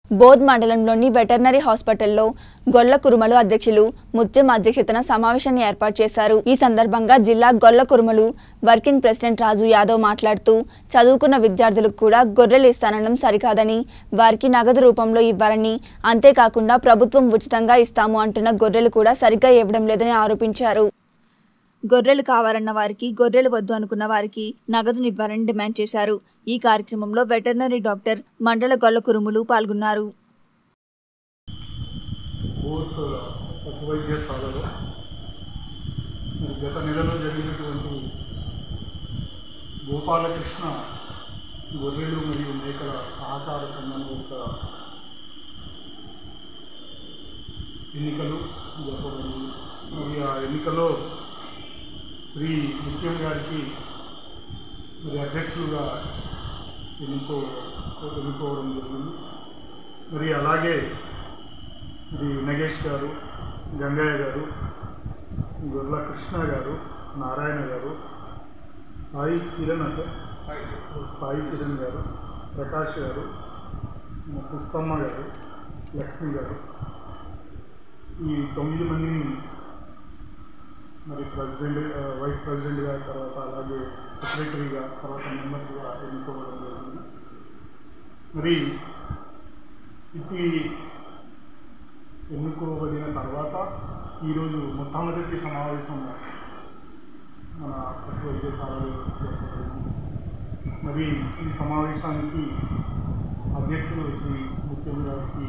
బోధ్ మండలంలోని వెటర్నరీ హాస్పిటల్లో గొల్ల కురుమలు అధ్యక్షులు ముత్యం అధ్యక్షతన సమావేశాన్ని ఏర్పాటు చేశారు ఈ సందర్భంగా జిల్లా గొల్ల కురుమలు వర్కింగ్ ప్రెసిడెంట్ రాజు యాదవ్ మాట్లాడుతూ చదువుకున్న విద్యార్థులకు కూడా గొర్రెలు ఇస్తానడం సరికాదని వారికి నగదు రూపంలో ఇవ్వాలని అంతేకాకుండా ప్రభుత్వం ఉచితంగా ఇస్తాము అంటున్న గొర్రెలు కూడా సరిగ్గా ఇవ్వడం లేదని ఆరోపించారు గొర్రెలు కావాలన్న వారికి గొర్రెలు వద్దు అనుకున్న వారికి నగదునివ్వాలని డిమాండ్ చేశారు ఈ కార్యక్రమంలో వెటర్నరీ డాక్టర్ మండల గొల్ల కురుములు పాల్గొన్నారు బోత్ పశు వైద్యశాలలో మరి గత నెలలో జరిగినటువంటి గోపాలకృష్ణ గొర్రెలు మరియు మేకల సహకార సంఘం యొక్క ఎన్నికలు జరపబడింది మరి ఆ ఎన్నికలో శ్రీ ముత్యం గారికి మరి అధ్యక్షులుగా ఎన్నుకో ఎన్నుకోవడం జరిగింది మరి అలాగే ఇది నగేష్ గారు గంగయ్య గారు గొర్ల కృష్ణ గారు నారాయణ గారు సాయి కిరణ్ సార్ సాయి కిరణ్ గారు ప్రకాష్ గారు పుష్పమ్మ గారు లక్ష్మి గారు ఈ తొమ్మిది మందిని మరి ప్రెసిడెంట్ ఆ, వైస్ ప్రెసిడెంట్గా తర్వాత అలాగే సెక్రటరీగా తర్వాత మెంబర్స్గా ఎన్నుకోవడం జరిగింది మరి ఇది ఎన్నుకోబడిన తర్వాత ఈరోజు మొట్టమొదటి సమావేశం మన పశు వైద్యశాలలో జరపబడింది మరి ఈ సమావేశానికి అధ్యక్షులు శ్రీ ముఖ్యం గారికి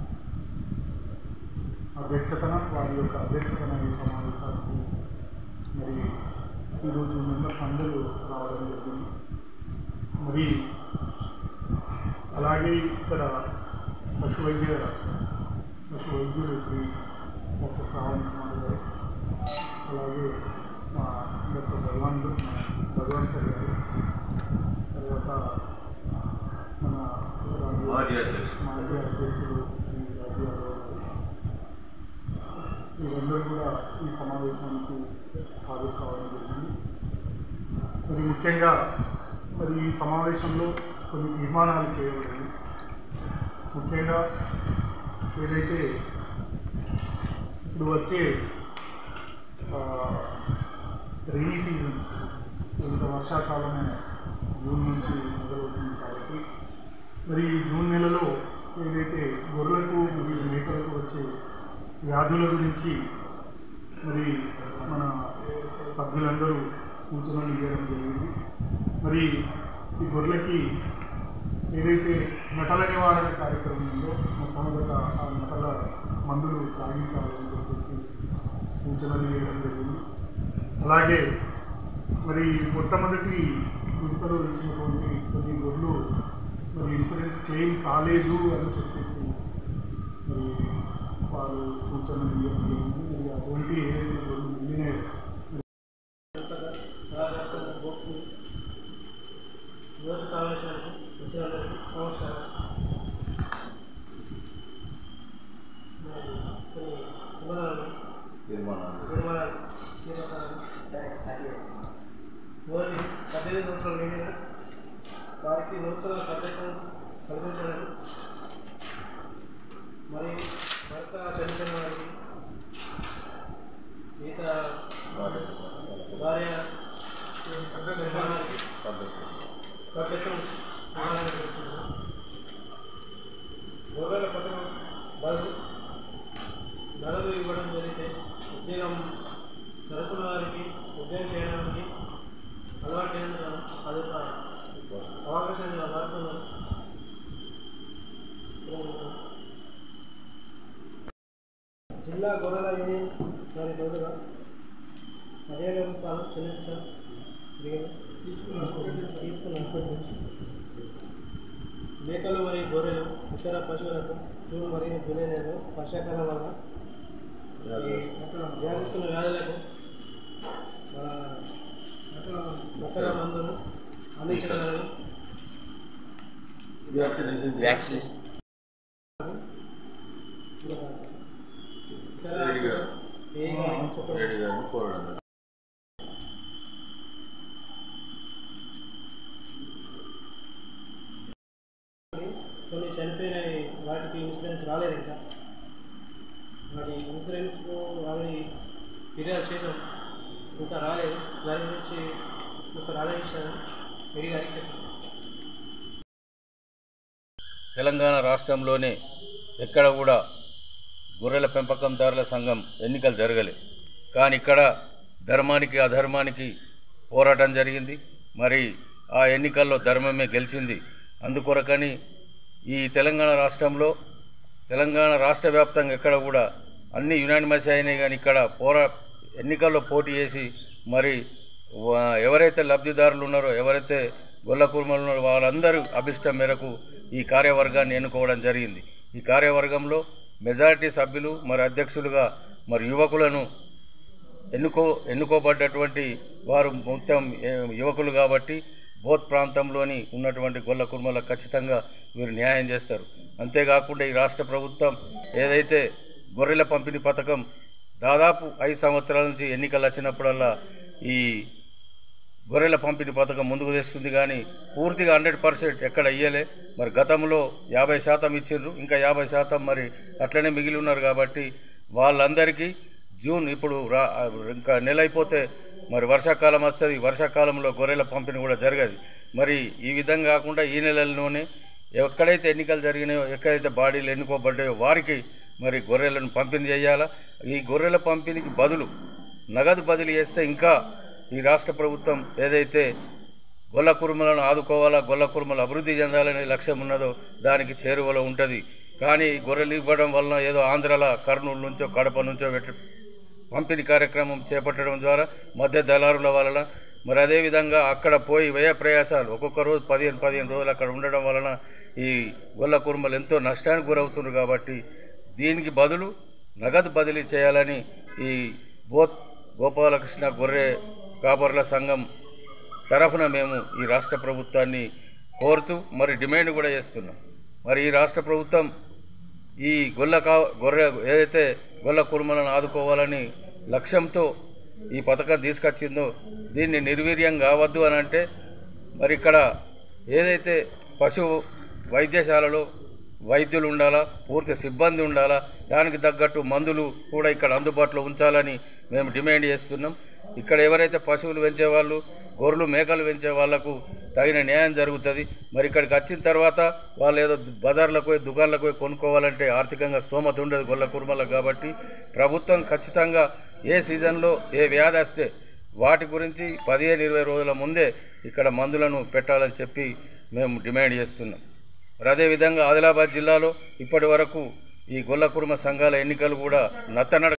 అధ్యక్షతన వారి యొక్క అధ్యక్షతన ఈ సమావేశానికి మరి ఈరోజు మెంబర్స్ అందరూ రావడం జరిగింది మరి అలాగే ఇక్కడ పశు వైద్య పశు వైద్యులు శ్రీ డాక్టర్ శ్రావణ్ కుమార్ గారు అలాగే మా డాక్టర్ భగవాన్ భగవాన్ సార్ గారు తర్వాత మన మాజీ అధ్యక్షుడు. మాజీ అధ్యక్షుడు శ్రీ రాజు యాదవ్ గారు వీరందరూ కూడా ఈ సమావేశానికి హాజరు కావడం జరిగింది మరి ముఖ్యంగా మరి ఈ సమావేశంలో కొన్ని తీర్మానాలు చేయబడింది ముఖ్యంగా ఏదైతే ఇప్పుడు వచ్చే రెయినీ సీజన్స్ ఇంత వర్షాకాలమే జూన్ నుంచి మొదలవుతుంది కాబట్టి మరి ఈ జూన్ నెలలో ఏదైతే గొర్రెలకు మరియు మేకలకు వచ్చే వ్యాధుల గురించి మరి మన సభ్యులందరూ సూచనలు ఇవ్వడం జరిగింది మరి ఈ గొర్రెలకి ఏదైతే నటల నివారణ కార్యక్రమం ఉందో మొట్టమొదట ఆ నటల మందులు త్రాగించాలని చెప్పేసి సూచనలు ఇవ్వడం జరిగింది అలాగే మరి మొట్టమొదటి విడతలో ఇచ్చినటువంటి కొన్ని గొర్రెలు మరి ఇన్సూరెన్స్ క్లెయిమ్ కాలేదు అని చెప్పేసి మరి వారు సూచనలు ఇవ్వడం జరిగింది మరి అటువంటి ఏదైతే గొర్రెలు మిగిలినాయో ఈరోజు సమావేశానికి వచ్చిన వాళ్ళకి నమస్కారం మరి కొన్ని నిబంధనలు తీర్మానాలు నిర్మాణాలు తీర్మానాలు ఓన్లీ పద్దెనిమిది సంవత్సరాలు నిండిన వారికి నూతన పద్ధతులను కల్పించడం మరియు భర్త చనిపోయిన వారికి మిగతా భార్య నిర్మాణానికి పద్ధతులు నిర్మాణాన్ని జరుగుతున్నాం గొర్రెల పథకం బదులు నగదు ఇవ్వడం జరిగితే ఉద్యోగం చదువుకున్న వారికి ఉద్యోగం చేయడానికి అలవాటు చేయడం అది ఒక అవకాశంగా మారుతున్నారు జిల్లా గొర్రెల యూనియన్ వారి తోడుగా పదివేల రూపాయలు చెల్లించడం జరిగింది తీసుకున్నాను మేకలు మరియు గొర్రెలు ఇతర పశువులకు జూన్ మరియు జూలై నెలలో వర్షాకాలం వల్ల ఈ వ్యాధిస్తున్న వ్యాధులకు మన మొక్కల మందులు అందించగలరు వ్యాక్సినేషన్ రెడీ గారు ఏగా చెప్పడం రెడీ గారిని కోరడం కొన్ని చనిపోయిన వాటి రాలేదు ఇంకా మరి ఇన్సూరెన్స్కు ఆల్రెడీ ఫిర్యాదు చేసాం ఇంకా రాలేదు దాని గురించి ఒకసారి ఆలోచించాను మెడి గారికి చెప్పండి తెలంగాణ రాష్ట్రంలోనే ఎక్కడ కూడా గొర్రెల పెంపకందారుల సంఘం ఎన్నికలు జరగలే కానీ ఇక్కడ ధర్మానికి అధర్మానికి పోరాటం జరిగింది మరి ఆ ఎన్నికల్లో ధర్మమే గెలిచింది అందుకొరకని ఈ తెలంగాణ రాష్ట్రంలో తెలంగాణ రాష్ట్ర వ్యాప్తంగా ఎక్కడ కూడా అన్ని యునానిమస్ అయినాయి కానీ ఇక్కడ పోరా ఎన్నికల్లో పోటీ చేసి మరి వా- ఎవరైతే లబ్ధిదారులు ఉన్నారో ఎవరైతే గొల్ల కుర్మలు ఉన్నారో వాళ్ళందరూ అభిష్టం మేరకు ఈ కార్యవర్గాన్ని ఎన్నుకోవడం జరిగింది ఈ కార్యవర్గంలో మెజారిటీ సభ్యులు మరి అధ్యక్షులుగా మరి యువకులను ఎన్నుకో ఎన్నుకోబడ్డటువంటి వారు మొత్తం ఏ, యువకులు కాబట్టి బోత్ ప్రాంతంలోని ఉన్నటువంటి గొల్ల కుర్మలకు ఖచ్చితంగా వీరు న్యాయం చేస్తారు అంతేకాకుండా ఈ రాష్ట్ర ప్రభుత్వం ఏదైతే గొర్రెల పంపిణీ పథకం దాదాపు ఐదు సంవత్సరాల నుంచి ఎన్నికలు వచ్చినప్పుడల్లా ఈ గొర్రెల పంపిణీ పథకం ముందుకు తెస్తుంది కానీ పూర్తిగా హండ్రెడ్ పర్సెంట్ ఎక్కడ ఇయ్యలే మరి గతంలో యాభై శాతం ఇచ్చిండ్రు ఇంకా యాభై శాతం మరి అట్లనే మిగిలి ఉన్నారు కాబట్టి వాళ్ళందరికీ జూన్ ఇప్పుడు రా ఇంకా నెల అయిపోతే మరి వర్షాకాలం వస్తుంది వర్షాకాలంలో గొర్రెల పంపిణీ కూడా జరగదు మరి ఈ విధంగా కాకుండా ఈ నెలలోనే ఎక్కడైతే ఎన్నికలు జరిగినాయో ఎక్కడైతే బాడీలు ఎన్నుకోబడ్డాయో వారికి మరి గొర్రెలను పంపిణీ చేయాలా ఈ గొర్రెల పంపిణీకి బదులు నగదు బదిలీ చేస్తే ఇంకా ఈ రాష్ట్ర ప్రభుత్వం ఏదైతే గొల్ల కురుమలను ఆదుకోవాలా గొల్ల కురుమలు అభివృద్ధి చెందాలనే లక్ష్యం ఉన్నదో దానికి చేరువలో ఉంటుంది కానీ ఈ గొర్రెలు ఇవ్వడం వలన ఏదో ఆంధ్రాల కర్నూలు నుంచో కడప నుంచో పెట్టి పంపిణీ కార్యక్రమం చేపట్టడం ద్వారా మధ్య దళారుల వలన మరి అదేవిధంగా అక్కడ పోయి వ్యయ ప్రయాసాలు ఒక్కొక్క రోజు పదిహేను పదిహేను రోజులు అక్కడ ఉండడం వలన ఈ గొల్ల కుర్మలు ఎంతో నష్టానికి గురవుతున్నారు కాబట్టి దీనికి బదులు నగదు బదిలీ చేయాలని ఈ బోత్ గోపాలకృష్ణ గొర్రె కాపర్ల సంఘం తరఫున మేము ఈ రాష్ట్ర ప్రభుత్వాన్ని కోరుతూ మరి డిమాండ్ కూడా చేస్తున్నాం మరి ఈ రాష్ట్ర ప్రభుత్వం ఈ గొల్ల కా గొర్రె ఏదైతే గొల్ల కుర్మలను ఆదుకోవాలని లక్ష్యంతో ఈ పథకం తీసుకొచ్చిందో దీన్ని నిర్వీర్యం కావద్దు అని అంటే మరి ఇక్కడ ఏదైతే పశువు వైద్యశాలలో వైద్యులు ఉండాలా పూర్తి సిబ్బంది ఉండాలా దానికి తగ్గట్టు మందులు కూడా ఇక్కడ అందుబాటులో ఉంచాలని మేము డిమాండ్ చేస్తున్నాం ఇక్కడ ఎవరైతే పశువులు పెంచే వాళ్ళు గొర్రెలు మేకలు పెంచే వాళ్లకు తగిన న్యాయం జరుగుతుంది మరి ఇక్కడికి వచ్చిన తర్వాత వాళ్ళు ఏదో బజార్లకు పోయి దుకాణాలకు పోయి కొనుక్కోవాలంటే ఆర్థికంగా స్తోమత ఉండదు గొల్ల కుర్మలకు కాబట్టి ప్రభుత్వం ఖచ్చితంగా ఏ సీజన్లో ఏ వ్యాధి వస్తే వాటి గురించి పదిహేను ఇరవై రోజుల ముందే ఇక్కడ మందులను పెట్టాలని చెప్పి మేము డిమాండ్ చేస్తున్నాం మరి అదేవిధంగా ఆదిలాబాద్ జిల్లాలో ఇప్పటి వరకు ఈ గొల్ల కుర్మ సంఘాల ఎన్నికలు కూడా నత్తనడ